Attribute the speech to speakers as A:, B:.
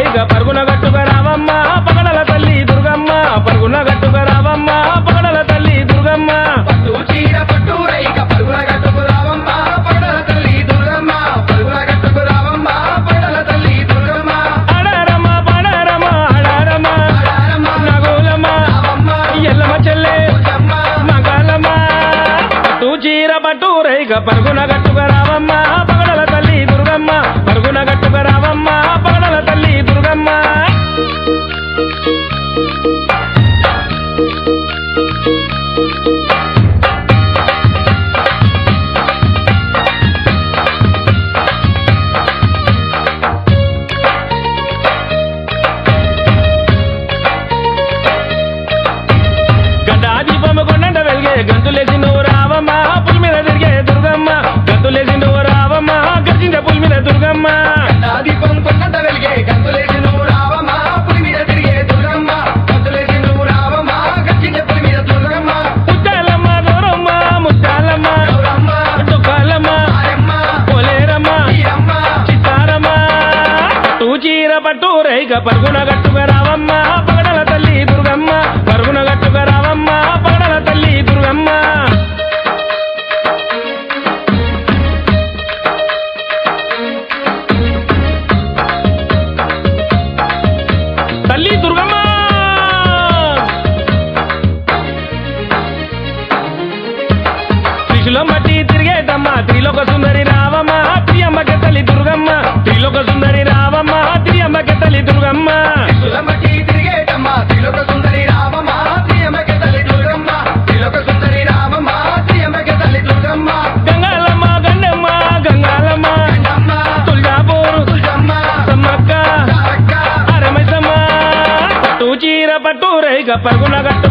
A: రైగ పరుగున గట్టుగా రావమ్మ పగడల తల్లి దుర్గమ్మ పరుగున గట్టుగా రావమ్మ పగడల తల్లి దుర్గమ్మ
B: పట్టు చీర పట్టు రైక పరుగుల గట్టుకు రావమ్మ పడల తల్లి దుర్గమ్మ పరుగుల గట్టుకు రావమ్మ పడల తల్లి దుర్గమ్మ
A: ఆడారమ్మ పాడారమ్మ ఆడారమ్మ
B: ఆడారమ్మ
A: నగోలమ్మ
B: రావమ్మ
A: ఎల్లమ్మ చెల్లె
B: పూజమ్మ
A: మగాలమ్మ పట్టు చీర పట్టు రైగ పరుగున గట్టుగా రావమ్మ పగడల తల్లి దుర్గమ్మ పరుగున గట్టుగా రావమ్మ పగడల తల్లి దుర్గమ్మ గడ్డాదీపము కొండంట వెలిగే గంతులేసి నువ్వు రావమ్మ పులి మీద తిరిగే దుర్గమ్మ గంతులేసి నువ్వు రావమ్మ గర్జించే పులి మీద దుర్గమ్మ
B: నా దీపం కొన్నంత వెలిగే గంతులేసి నువ్వు రావమ్మ పులి మీద తిరిగే దుర్గమ్మ గంతులేసి నువ్వు రావమ్మ గచ్చించే పులి మీద దుర్గమ్మ
A: ముత్తాలమ్మ గౌరమ్మ ముత్తాలమ్మ
B: గౌరమ్మ
A: దుఃఖాలమ్మ
B: ఆయమ్మ
A: పోలేరమ్మ
B: ఈరమ్మ
A: చిత్తారమ్మ పట్టు చీర పట్టు రైగ పరుగున గట్టుగా రావమ్మ పగడల తల్లి దుర్గమ్మ పరుగున గట్టుగా రావమ్మ పగడల తల్లి దుర్గమ్మ తల్లి దుర్గమ్మ త్రిశూలం బట్టి తిరిగేటమ్మ త్రిలోక సుందరి రావమ్మ త్రియమ్మకి తల్లి దుర్గమ్మ త్రిలోక సుందరి రావమ్మ త్రియమ్మకి తల్లి దుర్గమ్మ
B: సులమటి తిరిగేటమ్మ త్రిలోక సుందరి రామమ్మ త్రియమ్మకి తల్లి దుర్గమ్మ త్రిలోక సుందరి రామమ్మ త్రియమ్మకి తల్లి దుర్గమ్మ
A: గంగాలమ్మ గండమ్మ గంగాలమ్మ
B: గంగమ్మ
A: తుల్జాపూరు
B: తులజమ్మ
A: సమ్మక్క
B: తారక్క
A: అరమైసమ్మ పట్టు చీర పట్టు రైగ పరుగున గట్టు